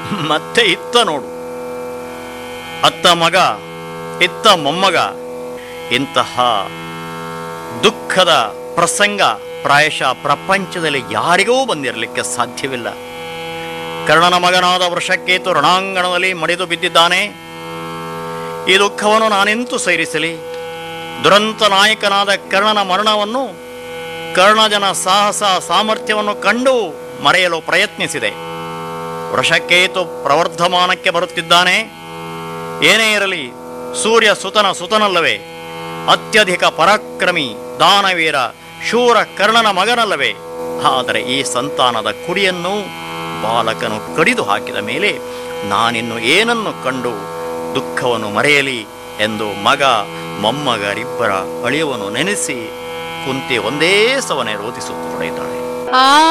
ಮತ್ತೆ ಇತ್ತ ನೋಡು ಅತ್ತ ಮಗ ಇತ್ತ ಮೊಮ್ಮಗ ಇಂತಹ ದುಃಖದ ಪ್ರಸಂಗ ಪ್ರಾಯಶಃ ಪ್ರಪಂಚದಲ್ಲಿ ಯಾರಿಗೂ ಬಂದಿರಲಿಕ್ಕೆ ಸಾಧ್ಯವಿಲ್ಲ ಕರ್ಣನ ಮಗನಾದ ವೃಷಕೇತು ರಣಾಂಗಣದಲ್ಲಿ ಮಡಿದು ಬಿದ್ದಿದ್ದಾನೆ ಈ ದುಃಖವನ್ನು ನಾನೆಂತೂ ಸೇರಿಸಲಿ ದುರಂತ ನಾಯಕನಾದ ಕರ್ಣನ ಮರಣವನ್ನು ಕರ್ಣಜನ ಸಾಹಸ ಸಾಮರ್ಥ್ಯವನ್ನು ಕಂಡು ಮರೆಯಲು ಪ್ರಯತ್ನಿಸಿದೆ ವೃಷಕೇತು ಪ್ರವರ್ಧಮಾನಕ್ಕೆ ಬರುತ್ತಿದ್ದಾನೆ ಏನೇ ಇರಲಿ ಸೂರ್ಯ ಸುತನ ಸುತನಲ್ಲವೇ ಅತ್ಯಧಿಕ ಪರಾಕ್ರಮಿ ದಾನವೀರ ಶೂರ ಕರ್ಣನ ಮಗನಲ್ಲವೇ ಆದರೆ ಈ ಸಂತಾನದ ಕುಡಿಯನ್ನು ಬಾಲಕನು ಕಡಿದು ಹಾಕಿದ ಮೇಲೆ ನಾನಿನ್ನು ಏನನ್ನು ಕಂಡು ದುಃಖವನ್ನು ಮರೆಯಲಿ ಎಂದು ಮಗ ಮೊಮ್ಮಗರಿಬ್ಬರ ಅಳಿಯವನ್ನು ನೆನೆಸಿ ಕುಂತಿ ಒಂದೇ ಸವನೆ ರೋಧಿಸುತ್ತೊಡೆಯಿದ್ದಾಳೆ ಆ